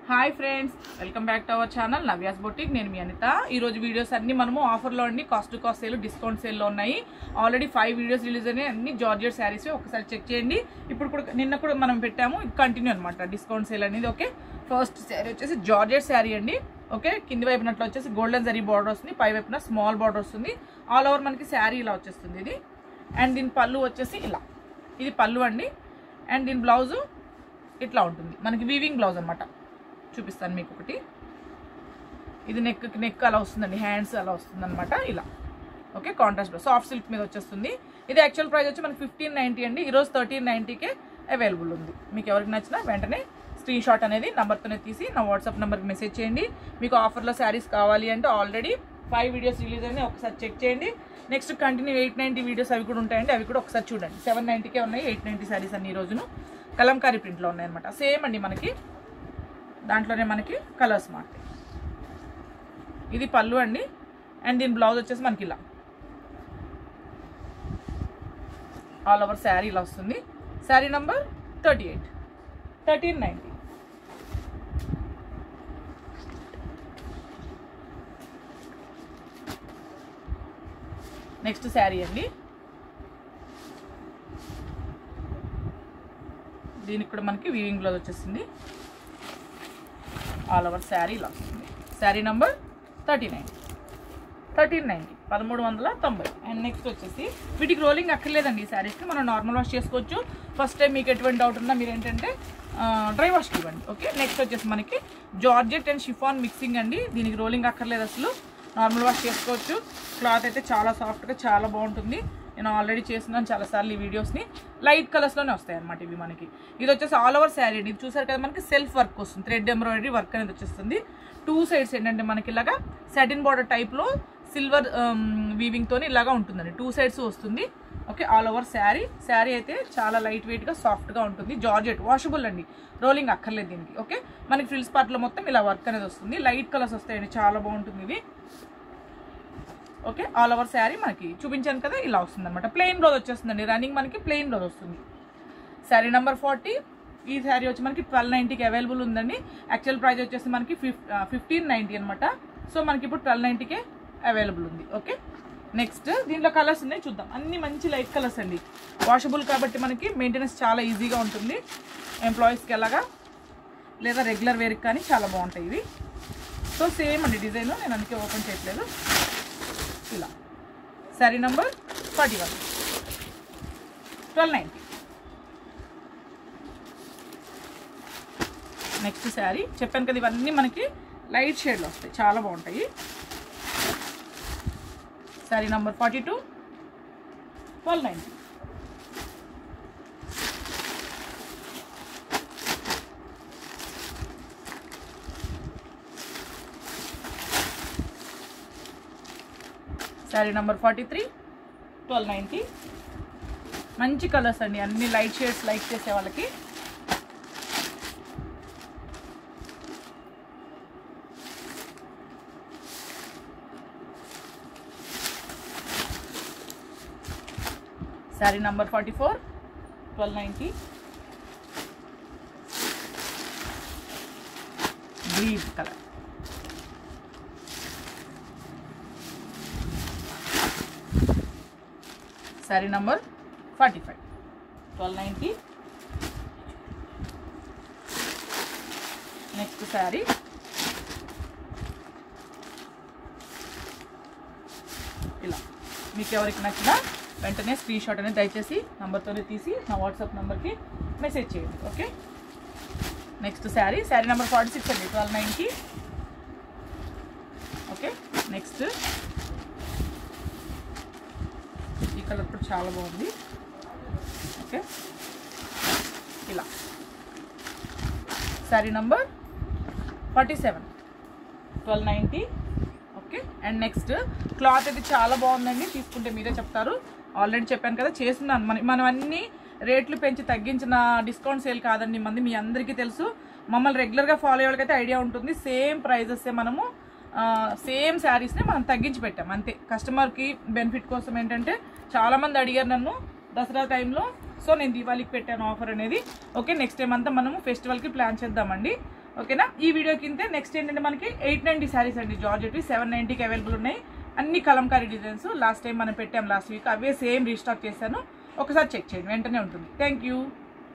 hi friends welcome back to our channel Navya's boutique నేను మీ అనిత ఈ రోజు వీడియోస్ అన్ని మనము ఆఫర్లో అండి cost to cost sale discount సేల్లో ఉన్నాయి ఆల్రెడీ ఫైవ్ వీడియోస్ రిలీజ్ అయినాయి అన్ని జార్జెట్ శారీస్ ఒకసారి చెక్ చేయండి ఇప్పుడు కూడా నిన్న కూడా మనం పెట్టాము కంటిన్యూ అనమాట డిస్కౌంట్ సేల్ అనేది ఓకే ఫస్ట్ శారీ వచ్చేసి జార్జెట్ శారీ అండి ఓకే కింది వైపునట్లు వచ్చేసి గోల్డెన్ జరీ బార్డర్ వస్తుంది పై వైపున స్మాల్ బార్డర్ వస్తుంది ఆల్ ఓవర్ మనకి శారీ ఇలా వచ్చేస్తుంది ఇది అండ్ దీని పళ్ళు వచ్చేసి ఇలా ఇది పళ్ళు అండి అండ్ దీని బ్లౌజు ఇట్లా ఉంటుంది మనకి వీవింగ్ బ్లౌజ్ అనమాట చూపిస్తాను మీకు ఒకటి ఇది నెక్ నెక్ అలా వస్తుందండి హ్యాండ్స్ అలా వస్తుంది అనమాట ఇలా ఓకే కాంట్రాస్ట్ సాఫ్ట్ సిల్క్ మీద వచ్చేస్తుంది ఇది యాక్చువల్ ప్రైస్ వచ్చి మనకి ఫిఫ్టీన్ నైంటీ అండి ఈరోజు థర్టీన్ నైంటీకే అవైలబుల్ ఉంది మీకు ఎవరికి నచ్చినా వెంటనే స్క్రీన్ షాట్ అనేది నెంబర్తోనే తీసి నా వాట్సాప్ నెంబర్కి మెసేజ్ చేయండి మీకు ఆఫర్లో శారీస్ కావాలి అంటే ఆల్రెడీ ఫైవ్ వీడియోస్ రిలీజ్ అయినాయి ఒకసారి చెక్ చేయండి next continue eight ninety videos అవి కూడా ఉంటాయండి అవి కూడా ఒకసారి చూడండి సెవెన్ నైంటీకే ఉన్నాయి ఎయిట్ నైంటీ శారీస్ అన్ని ఈ రోజును కలంకారీ ప్రింట్లో ఉన్నాయన్నమాట సేమ్ అండి మనకి దాంట్లోనే మనకి కలర్స్ మారుతాయి ఇది పళ్ళు అండి అండ్ దీని బ్లౌజ్ వచ్చేసి మనకి ఇలా ఆల్ ఓవర్ శారీ ఇలా వస్తుంది sari number thirty eight thirteen ninety next sari అండి దీనికి కూడా మనకి వీవింగ్ బ్లౌజ్ వచ్చేసింది ఆల్ ఓవర్ శారీ ఇలా వస్తుంది sari number thirty nine thirteen ninety పదమూడు వందల తొంభై అండ్ నెక్స్ట్ వచ్చేసి వీటికి రోలింగ్ అక్కర్లేదండి ఈ శారీస్కి మనం నార్మల్ వాష్ చేసుకోవచ్చు ఫస్ట్ టైం మీకు ఎటువంటి డౌట్ ఉన్నా మీరు ఏంటంటే డ్రై వాష్కి ఇవ్వండి ఓకే నెక్స్ట్ వచ్చేసి మనకి జార్జెట్ అండ్ షిఫాన్ మిక్సింగ్ అండి దీనికి రోలింగ్ అక్కర్లేదు అసలు నార్మల్ వాష్ చేసుకోవచ్చు క్లాత్ అయితే చాలా సాఫ్ట్గా చాలా బాగుంటుంది నేను ఆల్రెడీ చేస్తున్నాను చాలాసార్లు ఈ వీడియోస్ని లైట్ కలర్స్లోనే వస్తాయి అనమాట ఇవి మనకి ఇది వచ్చేసి ఆల్ ఓవర్ శారీ అండి ఇది చూసారు కదా మనకి సెల్ఫ్ వర్క్ వస్తుంది థ్రెడ్ ఎంబ్రాయిడరీ వర్క్ అనేది వచ్చేస్తుంది టూ సైడ్స్ ఏంటంటే మనకి ఇలాగా సెటిన్ బార్డర్ టైప్లో సిల్వర్ వీవింగ్తో ఇలాగా ఉంటుందండి టూ సైడ్స్ వస్తుంది okay all over sari sari అయితే చాలా లైట్ వెయిట్గా సాఫ్ట్గా ఉంటుంది జార్జెట్ వాషబుల్ అండి రోలింగ్ అక్కర్లేదు దీనికి ఓకే మనకి ఫ్రిల్స్ పార్ట్లో మొత్తం ఇలా వర్క్ అనేది వస్తుంది లైట్ కలర్స్ వస్తాయండి చాలా బాగుంటుంది ఇది ఓకే ఆల్ ఓవర్ శారీ మనకి చూపించాను కదా ఇలా వస్తుంది అనమాట ప్లెయిన్ బ్లౌజ్ వచ్చేస్తుందండి రన్నింగ్ మనకి ప్లెయిన్ బ్లౌజ్ వస్తుంది శారీ నెంబర్ ఫార్టీ ఈ శారీ వచ్చి మనకి ట్వెల్వ్ నైంటీకి అవైలబుల్ ఉందండి యాక్చువల్ ప్రైస్ వచ్చేసి మనకి ఫిఫ్ ఫిఫ్టీన్ నైంటీ అనమాట సో మనకి ఇప్పుడు ట్వెల్వ్ నైంటీకే అవైలబుల్ ఉంది ఓకే నెక్స్ట్ దీంట్లో కలర్స్ ఉన్నాయి చూద్దాం అన్ని మంచి లైట్ కలర్స్ అండి వాషబుల్ కాబట్టి మనకి మెయింటెనెన్స్ చాలా ఈజీగా ఉంటుంది ఎంప్లాయీస్కి ఎలాగా లేదా రెగ్యులర్ వేర్కి కానీ చాలా బాగుంటాయి ఇవి సో సేమ్ అండి డిజైన్ నేను అందుకే ఓపెన్ చేయట్లేదు ఇలా sari number forty one twelve ninety next sari చెప్పాను కదా ఇవన్నీ మనకి లైట్ షేడ్లో వస్తాయి చాలా బాగుంటాయి sari number forty two twelve ninety sari number forty three twelve ninety మంచి కలర్స్ అండి అన్ని లైట్ షేడ్స్ లైక్ చేసే వాళ్ళకి sari number forty four twelve ninety green colour sari number forty five twelve ninety next sari ఇలా మీకు ఎవరికి నచ్చినా వెంటనే స్క్రీన్ షాట్ అనేది దయచేసి నంబర్తోనే తీసి నా వాట్సాప్ నెంబర్కి మెసేజ్ చేయండి okay next sari sari number forty six అండి ట్వెల్వ్ నైన్కి ఓకే నెక్స్ట్ ఈ కలర్ కూడా చాలా బాగుంది ఓకే ఇలా sari number forty seven twelve ninety okay and next cloth అయితే చాలా బాగుందండి తీసుకుంటే మీరే చెప్తారు ఆల్రెడీ చెప్పాను కదా చేస్తున్నాను మన మనం అన్ని రేట్లు పెంచి తగ్గించిన డిస్కౌంట్ సేల్ కాదండి మంది మీ అందరికీ తెలుసు మమ్మల్ని రెగ్యులర్గా ఫాలో అయ్యే వాళ్ళకైతే ఐడియా ఉంటుంది సేమ్ ప్రైజెస్ మనము సేమ్ శారీస్ని మనం తగ్గించి పెట్టాం అంతే కస్టమర్కి బెనిఫిట్ కోసం ఏంటంటే చాలామంది అడిగారు నన్ను దసరా టైంలో సో నేను దీపావళికి పెట్టాను ఆఫర్ అనేది ఓకే నెక్స్ట్ టైం అంతా మనము ఫెస్టివల్కి ప్లాన్ చేద్దామండి ఓకేనా ఈ వీడియో కింద నెక్స్ట్ ఏంటంటే మనకి ఎయిట్ నైంటీ శారీస్ అండి జార్జెట్ సెవెన్ నైంటీకి అవైలబుల్ ఉన్నాయి అన్ని కలంకారీ డిజైన్స్ లాస్ట్ టైం మనం పెట్టాం లాస్ట్ వీక్ అవే సేమ్ రీస్టాక్ చేశాను ఒకసారి చెక్ చేయండి వెంటనే ఉంటుంది థ్యాంక్ యూ